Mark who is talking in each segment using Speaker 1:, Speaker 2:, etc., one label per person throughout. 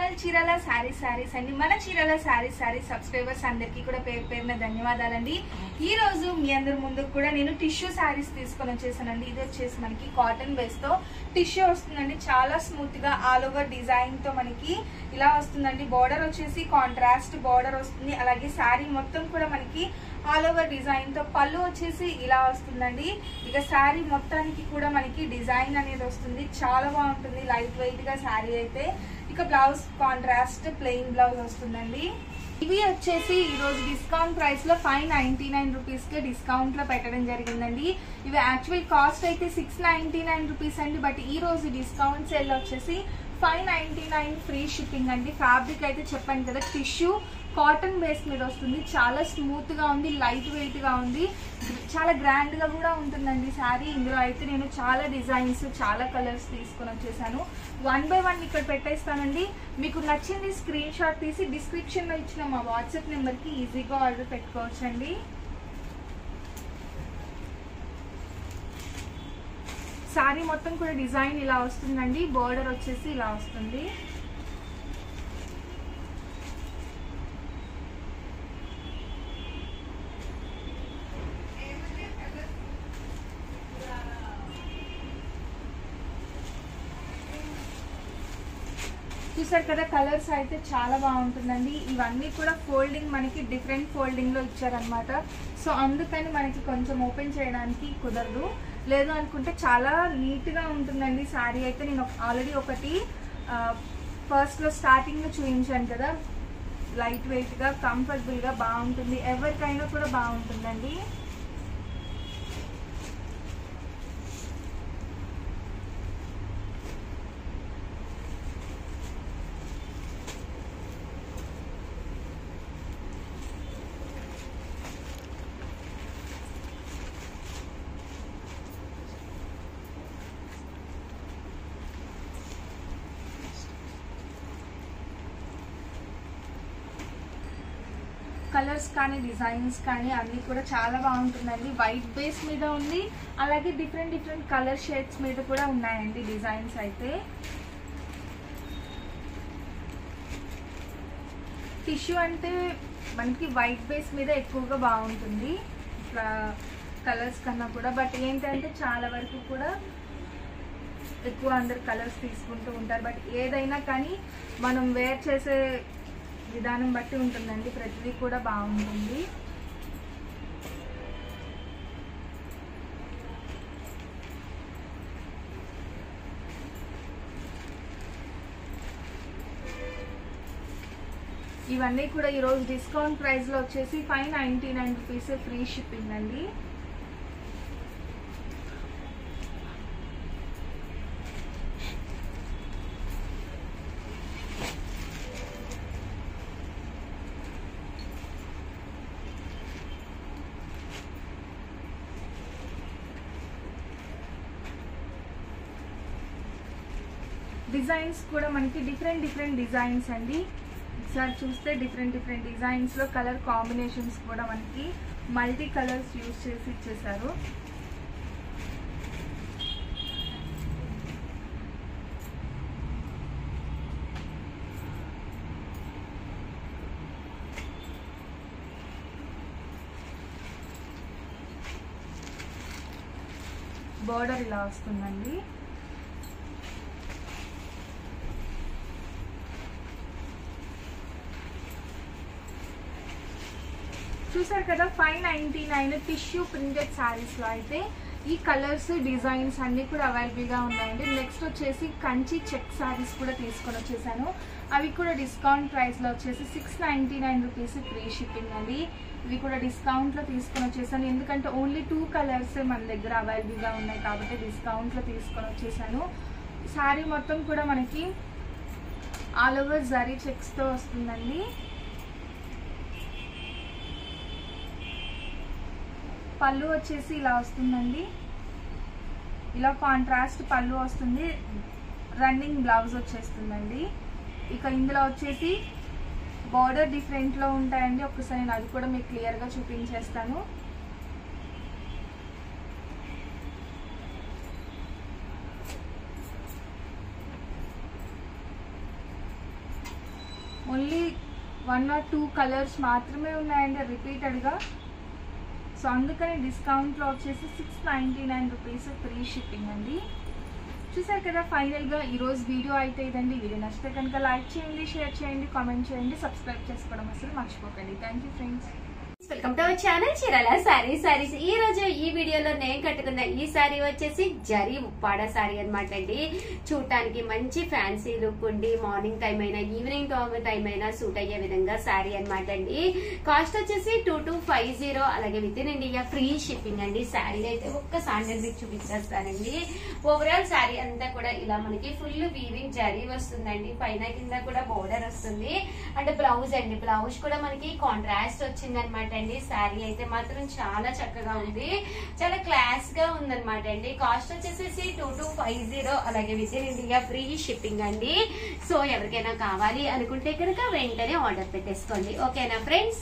Speaker 1: channel Chirala sari saris అండి మన Chirala sari sari subscribers అందరికీ కూడా పేరు పేరున ధన్యవాదాలండి ఈ రోజు మీ అందరి ముందుకు కూడా నేను టిష్యూ శారీస్ తీసుకొని వచ్చేసానండి ఇది వచ్చేసి మనకి కాటన్ బేస్ తో టిష్యూ వస్తుందండి చాలా స్మూత్ గా ఆల్ ఓవర్ డిజైన్ తో మనకి ఇలా వస్తుందండి బార్డర్ వచ్చేసి కాంట్రాస్ట్ బార్డర్ వస్తుంది అలాగే శారీ మొత్తం కూడా మనకి ఆల్ ఓవర్ డిజైన్ తో పళ్ళు వచ్చేసి ఇలా వస్తుందండి ఇక శారీ మొత్తానికి కూడా మనకి డిజైన్ అనేది వస్తుంది చాలా బాగుంటుంది లైట్ వెయిట్ గా శారీ అయితే ఇక బ్లౌజ్ కాంట్రాస్ట్ ప్లెయిన్ బ్లౌజ్ వస్తుందండి ఇవి వచ్చేసి ఈ రోజు డిస్కౌంట్ ప్రైస్ లో ఫైవ్ నైన్టీ నైన్ రూపీస్ కి డిస్కౌంట్ లో పెట్టడం జరిగిందండి ఇవి యాక్చువల్ కాస్ట్ అయితే సిక్స్ నైన్టీ నైన్ రూపీస్ అండి బట్ ఈ రోజు డిస్కౌంట్ సేల్ వచ్చేసి five ninety nine free shipping అండి ఫ్యాబ్రిక్ అయితే చెప్పాను కదా టిష్యూ కాటన్ బేస్ మీద వస్తుంది చాలా స్మూత్ గా ఉంది లైట్ వెయిట్ గా ఉంది చాలా గ్రాండ్ గా కూడా ఉంటుందండి శారీ ఇందులో అయితే నేను చాలా డిజైన్స్ చాలా కలర్స్ తీసుకొని వచ్చేసాను వన్ బై వన్ ఇక్కడ పెట్టేస్తానండి మీకు నచ్చింది స్క్రీన్ షాట్ తీసి డిస్క్రిప్షన్ లో ఇచ్చిన మా వాట్సాప్ నెంబర్ కి ఈజీగా ఆర్డర్ పెట్టుకోవచ్చండి శారీ మొత్తం కూడా డిజైన్ ఇలా వస్తుందండి బోర్డర్ వచ్చేసి ఇలా వస్తుంది చూసారు కదా కలర్స్ అయితే చాలా బాగుంటుందండి ఇవన్నీ కూడా ఫోల్డింగ్ మనకి డిఫరెంట్ ఫోల్డింగ్ లో ఇచ్చారనమాట సో అందుకని మనకి కొంచెం ఓపెన్ చేయడానికి కుదరదు లేదు అనుకుంటే చాలా నీట్ గా ఉంటుందండి శారీ అయితే నేను ఆల్రెడీ ఒకటి ఫస్ట్ లో స్టార్టింగ్ లో చూపించాను కదా లైట్ వెయిట్ గా కంఫర్టబుల్ గా బాగుంటుంది ఎవరికైనా కూడా బాగుంటుందండి కలర్స్ కానీ డిజైన్స్ కానీ అన్ని కూడా చాలా బాగుంటుందండి వైట్ బేస్ మీద ఉంది అలాగే డిఫరెంట్ డిఫరెంట్ కలర్ షేడ్స్ మీద కూడా ఉన్నాయండి డిజైన్స్ అయితే టిష్యూ అంటే మనకి వైట్ బేస్ మీద ఎక్కువగా బాగుంటుంది ఇట్లా కలర్స్ కన్నా కూడా బట్ ఏంటంటే చాలా వరకు కూడా ఎక్కువ అందరు కలర్స్ తీసుకుంటూ ఉంటారు బట్ ఏదైనా కానీ మనం వేర్ చేసే విధానం బట్టి ఉంటుందండి ప్రతిదీ కూడా బాగుంటుంది ఇవన్నీ కూడా ఈరోజు డిస్కౌంట్ ప్రైస్లో వచ్చేసి five ninety nine rupees free shipping అండి డిజైన్స్ కూడా మనకి డిఫరెంట్ డిఫరెంట్ డిజైన్స్ అండి ఒకసారి చూస్తే డిఫరెంట్ డిఫరెంట్ డిజైన్స్లో కలర్ కాంబినేషన్స్ కూడా మనకి మల్టీ కలర్స్ యూజ్ చేసి ఇచ్చేసారు బార్డర్ ఇలా వస్తుందండి చూసారు కదా five ninety nine tissue printed శారీస్లో అయితే ఈ కలర్స్ డిజైన్స్ అన్నీ కూడా అవైలబుల్గా ఉన్నాయండి నెక్స్ట్ వచ్చేసి కంచి చెక్ శారీస్ కూడా తీసుకొని వచ్చేసాను అవి కూడా డిస్కౌంట్ ప్రైస్లో వచ్చేసి six ninety nine rupees free shipping అండి ఇవి కూడా డిస్కౌంట్లో తీసుకొని వచ్చేసాను ఎందుకంటే ఓన్లీ టూ కలర్స్ మన దగ్గర అవైలబుల్గా ఉన్నాయి కాబట్టి డిస్కౌంట్లో తీసుకొని వచ్చేసాను శారీ మొత్తం కూడా మనకి ఆల్ ఓవర్ జరీ చెక్స్తో వస్తుందండి పళ్ళు వచ్చేసి ఇలా వస్తుందండి ఇలా కాంట్రాస్ట్ పళ్ళు వస్తుంది రన్నింగ్ బ్లౌజ్ వచ్చేస్తుందండి ఇక ఇందులో వచ్చేసి బార్డర్ డిఫరెంట్లో ఉంటాయండి ఒకసారి నేను అది కూడా మీకు క్లియర్గా చూపించేస్తాను only one or two colours మాత్రమే ఉన్నాయండి రిపీటెడ్గా సో అందుకని డిస్కౌంట్లో వచ్చేసి six ninety nine rupees free shipping అండి చూసారు కదా ఫైనల్గా ఈరోజు వీడియో అయితే ఇదండి వీడియో నచ్చితే కనుక లైక్ చేయండి షేర్ చేయండి కామెంట్ చేయండి సబ్స్క్రైబ్ చేసుకోవడం అసలు మర్చిపోకండి thank you friends
Speaker 2: welcome to our channel చీరల సారీ సారీస్ ఈ రోజు ఈ వీడియోలో నేను కట్టుకున్న ఈ సారీ వచ్చేసి జరీ ఉప్పాడ సారీ అనమాట అండి చూడటానికి మంచి ఫ్యాన్సీ లుక్ ఉండి మార్నింగ్ టైం అయినా ఈవినింగ్ టైం అయినా సూట్ అయ్యే విధంగా సారీ అనమాట అండి కాస్ట్ వచ్చేసి టూ టూ ఫైవ్ జీరో అలాగే with in India free shipping అండి సారీ అయితే ఒక్కసారి నేను మీకు చూపించేస్తానండి ఓవరాల్ సారీ అంతా కూడా ఇలా మనకి ఫుల్ వీవింగ్ జరీ వస్తుందండి పైన కింద కూడా బోర్డర్ వస్తుంది అండ్ బ్లౌజ్ అండి బ్లౌజ్ కూడా మనకి కాంట్రాస్ట్ వచ్చింది అనమాట అండి శారీ అయితే మాత్రం చాలా చక్కగా ఉంది చాలా క్లాస్ గా ఉందన్నమాట అండి కాస్ట్ వచ్చేసేసి టూ టూ ఫైవ్ జీరో అలాగే with in India free shipping అండి సో ఎవరికైనా కావాలి అనుకుంటే కనుక వెంటనే ఆర్డర్ పెట్టేసుకోండి ఓకేనా ఫ్రెండ్స్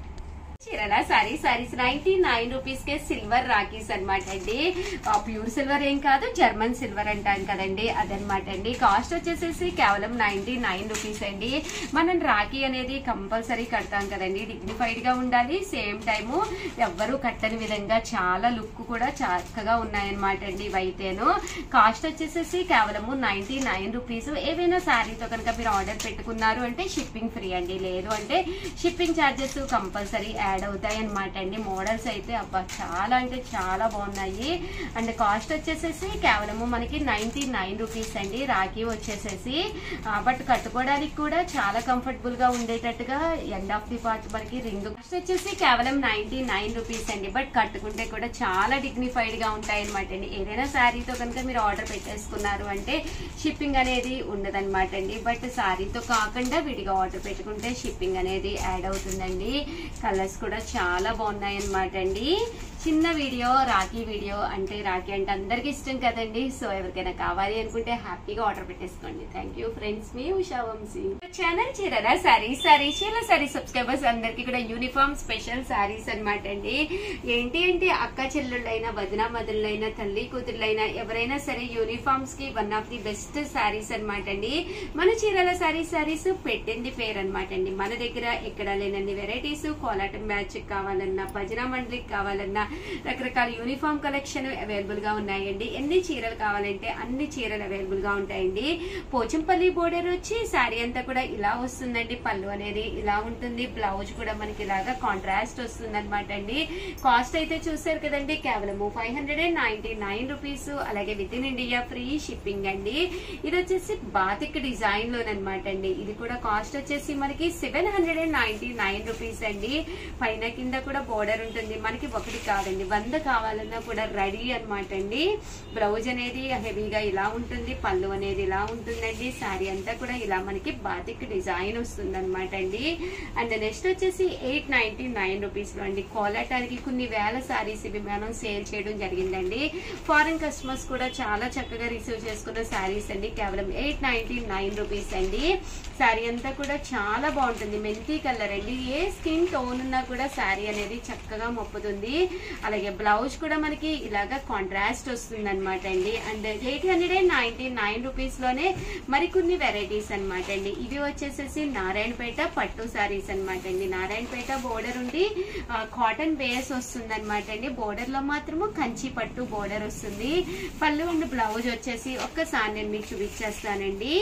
Speaker 2: చీరల saree sarees ninety nine rupees కే సిల్వర్ రాఖీస్ అనమాట అండి ప్యూర్ సిల్వర్ ఏం కాదు జర్మన్ సిల్వర్ అంటాం కదండి అదనమాట అండి కాస్ట్ వచ్చేసేసి కేవలం నైన్టీ నైన్ రూపీస్ అండి మనం రాఖీ అనేది కంపల్సరీ కడతాం కదండి డిగ్నిఫైడ్ గా ఉండాలి సేమ్ టైము ఎవ్వరూ కట్టని విధంగా చాలా లుక్ కూడా చక్కగా ఉన్నాయన్నమాట అండి ఇవైతేను కాస్ట్ వచ్చేసేసి కేవలము నైన్టీ నైన్ రూపీస్ ఏవైనా శారీతో కనుక మీరు ఆర్డర్ పెట్టుకున్నారు అంటే షిప్పింగ్ ఫ్రీ అండి లేదు అంటే షిప్పింగ్ ఛార్జెస్ కంపల్సరీ యాడ్ అవుతాయి అనమాట అండి మోడల్స్ అయితే అబ్బా చాలా అంటే చాలా బాగున్నాయి అండ్ కాస్ట్ వచ్చేసేసి కేవలము మనకి నైన్టీ నైన్ రూపీస్ అండి రాఖీ వచ్చేసేసి బట్ కట్టుకోవడానికి కూడా చాలా కంఫర్టబుల్ గా ఉండేటట్టుగా ఎండ్ ఆఫ్ ది పార్ట్ మనకి రింగ్ కాస్ట్ వచ్చేసి కేవలం నైన్టీ నైన్ రూపీస్ అండి బట్ కట్టుకుంటే కూడా చాలా డిగ్నిఫైడ్ గా ఉంటాయి అనమాట అండి ఏదైనా శారీతో కనుక మీరు ఆర్డర్ పెట్టేసుకున్నారు అంటే షిప్పింగ్ అనేది ఉండదన్నమాట అండి బట్ శారీతో కాకుండా విడిగా ఆర్డర్ పెట్టుకుంటే షిప్పింగ్ అనేది యాడ్ అవుతుందండి కలర్స్ కూడా చాలా బాగున్నాయి అనమాట అండి చిన్న వీడియో రాఖీ వీడియో అంటే రాఖీ అంటే అందరికి ఇష్టం కదండి సో ఎవరికైనా కావాలి అనుకుంటే హ్యాపీగా ఆర్డర్ పెట్టేసుకోండి థ్యాంక్ యూ ఫ్రెండ్స్ మీ ఉషా వంశీ ఛానల్ చీరల సారీ సారీ చీర సారీ సబ్స్క్రైబర్స్ అందరికి కూడా యూనిఫామ్ స్పెషల్ సారీస్ అనమాట అండి ఏంటి అంటే అక్క చెల్లుళ్ళైనా వదిన మదులైనా తల్లి కూతుళ్ళైనా ఎవరైనా సరే యూనిఫామ్స్ కి one of the best sarees అనమాట అండి మన చీరల సారీ సారీస్ పెట్టింది పేరు అనమాట అండి మన దగ్గర ఎక్కడ లేనన్ని వెరైటీస్ కోలాటం బ్యాచ్ కావాలన్నా భజన మండలికి కావాలన్నా రకరకాల యూనిఫామ్ కలెక్షన్ అవైలబుల్ గా ఉన్నాయండి ఎన్ని చీరలు కావాలంటే అన్ని చీరలు అవైలబుల్ గా ఉంటాయండి పోచంపల్లి బోర్డర్ వచ్చి శారీ అంతా కూడా ఇలా వస్తుందండి పళ్ళు అనేది ఇలా ఉంటుంది బ్లౌజ్ కూడా మనకి ఇలాగా కాంట్రాస్ట్ వస్తుంది అనమాట అండి కాస్ట్ అయితే చూసారు కదండి కేవలము five hundred and ninety nine rupees అలాగే with in India free shipping అండి ఇది వచ్చేసి బాతిక్ డిజైన్ లోనమాట అండి ఇది కూడా కాస్ట్ వచ్చేసి మనకి seven hundred and ninety nine rupees అండి పైన కింద కూడా బోర్డర్ ఉంటుంది మనకి ఒకటి కాదండి వంద కావాలన్నా కూడా రెడీ అనమాట అండి బ్లౌజ్ అనేది హెవీగా ఇలా ఉంటుంది పళ్ళు అనేది ఇలా ఉంటుందండి శారీ అంతా కూడా ఇలా మనకి బాతిక్ డిజైన్ వస్తుంది అనమాట అండి అండ్ నెక్స్ట్ వచ్చేసి ఎయిట్ నైన్టీ నైన్ రూపీస్ లో అండి కోలాటానికి కొన్ని వేల శారీస్ ఇవి మనం సేల్ చేయడం జరిగిందండి ఫారెన్ కస్టమర్స్ కూడా చాలా చక్కగా రిసీవ్ చేసుకున్న శారీస్ అండి కేవలం ఎయిట్ నైన్టీ నైన్ రూపీస్ అండి శారీ అంతా కూడా చాలా బాగుంటుంది మెంతి కలర్ అండి ఏ స్కిన్ టోన్ ఉన్నా కూడా శారీ అనేది చక్కగా మొప్పుతుంది అలాగే బ్లౌజ్ కూడా మనకి ఇలాగా కాంట్రాస్ట్ వస్తుంది అనమాట అండి and eight hundred and ninety nine rupees లోనే మరికొన్ని వెరైటీస్ అనమాట అండి ఇవి వచ్చేసేసి నారాయణపేట పట్టు శారీస్ అనమాట అండి నారాయణపేట బోర్డర్ ఉండి కాటన్ బేస్ వస్తుంది అనమాట అండి బోర్డర్ లో మాత్రము కంచి పట్టు బోర్డర్ వస్తుంది పళ్ళు అండ్ బ్లౌజ్ వచ్చేసి ఒక్కసారి నేను మీకు చూపించేస్తానండి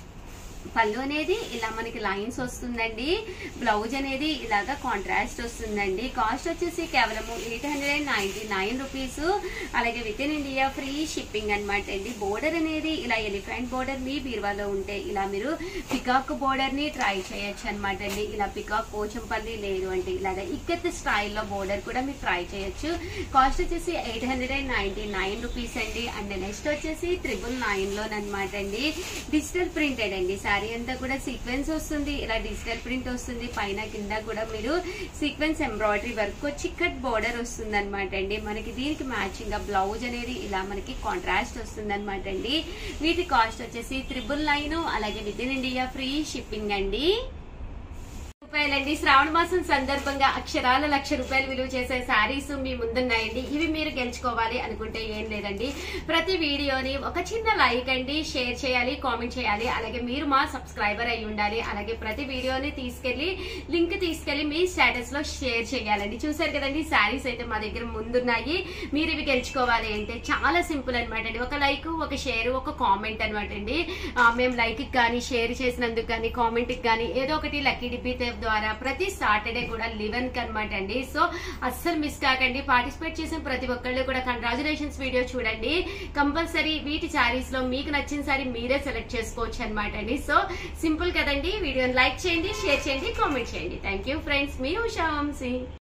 Speaker 2: పళ్ళు అనేది ఇలా మనకి లైన్స్ వస్తుందండి బ్లౌజ్ అనేది ఇలాగా కాంట్రాస్ట్ వస్తుందండి కాస్ట్ వచ్చేసి కేవలము eight hundred and ninety nine rupees అలాగే with in India free shipping అనమాట అండి బోర్డర్ అనేది ఇలా ఎలిఫెంట్ బోర్డర్ మీ బీరువాలో ఉంటే ఇలా మీరు పికాక్ బోర్డర్ ని ట్రై చేయొచ్చు అనమాట అండి ఇలా పికాక్ పోచంపల్లి లేదు అంటే ఇలాగా ఇక్కత్ స్టైల్లో బోర్డర్ కూడా మీరు ట్రై చేయొచ్చు కాస్ట్ వచ్చేసి eight hundred and ninety nine rupees అండి అండ్ నెక్స్ట్ వచ్చేసి త్రిబుల్ నైన్ లోన్ అనమాట అండి డిజిటల్ ప్రింటెడ్ అండి శారీ అంతా కూడా సీక్వెన్స్ వస్తుంది ఇలా డిజిటల్ ప్రింట్ వస్తుంది పైన కింద కూడా మీరు సీక్వెన్స్ ఎంబ్రాయిడరీ వర్క్ చిక్కట్ బోర్డర్ వస్తుంది అనమాట అండి మనకి దీనికి మ్యాచింగ్ గా బ్లౌజ్ అనేది ఇలా మనకి కాంట్రాస్ట్ వస్తుంది అనమాట అండి వీటి కాస్ట్ వచ్చేసి త్రిబుల్ నైన్ అలాగే with in India free shipping అండి రూపాయలండి శ్రావణ మాసం సందర్భంగా అక్షరాల లక్ష రూపాయలు విలువ చేసే శారీస్ మీ ముందున్నాయండి ఇవి మీరు గెలుచుకోవాలి అనుకుంటే ఏం లేదండి ప్రతి వీడియోని ఒక చిన్న లైక్ అండి షేర్ చేయాలి కామెంట్ చేయాలి అలాగే మీరు మా సబ్స్క్రైబర్ అయి ఉండాలి అలాగే ప్రతి వీడియోని తీసుకెళ్లి లింక్ తీసుకెళ్లి మీ స్టేటస్ లో షేర్ చేయాలండి చూసారు కదండి శారీస్ అయితే మా దగ్గర ముందున్నాయి మీరు ఇవి గెలుచుకోవాలి అంటే చాలా సింపుల్ అనమాట అండి ఒక లైక్ ఒక షేర్ ఒక కామెంట్ అనమాట అండి ఆ, మేము లైక్ కానీ షేర్ చేసినందుకు కానీ కామెంట్ కానీ ఏదో ఒకటి లక్కీ డిపి ద్వారా ప్రతి సాటర్డే కూడా లివెన్ కి అనమాట అండి సో అస్సలు మిస్ కాకండి పార్టిసిపేట్ చేసిన ప్రతి ఒక్కళ్ళు కూడా కంగ్రాచులేషన్స్ వీడియో చూడండి కంపల్సరీ వీటి శారీస్ లో మీకు నచ్చిన సారీ మీరే సెలెక్ట్ చేసుకోవచ్చు అనమాట అండి సో సింపుల్ కదండి వీడియోని లైక్ చేయండి షేర్ చేయండి కామెంట్ చేయండి థ్యాంక్ యూ ఫ్రెండ్స్ మీ ఉషా వంశీ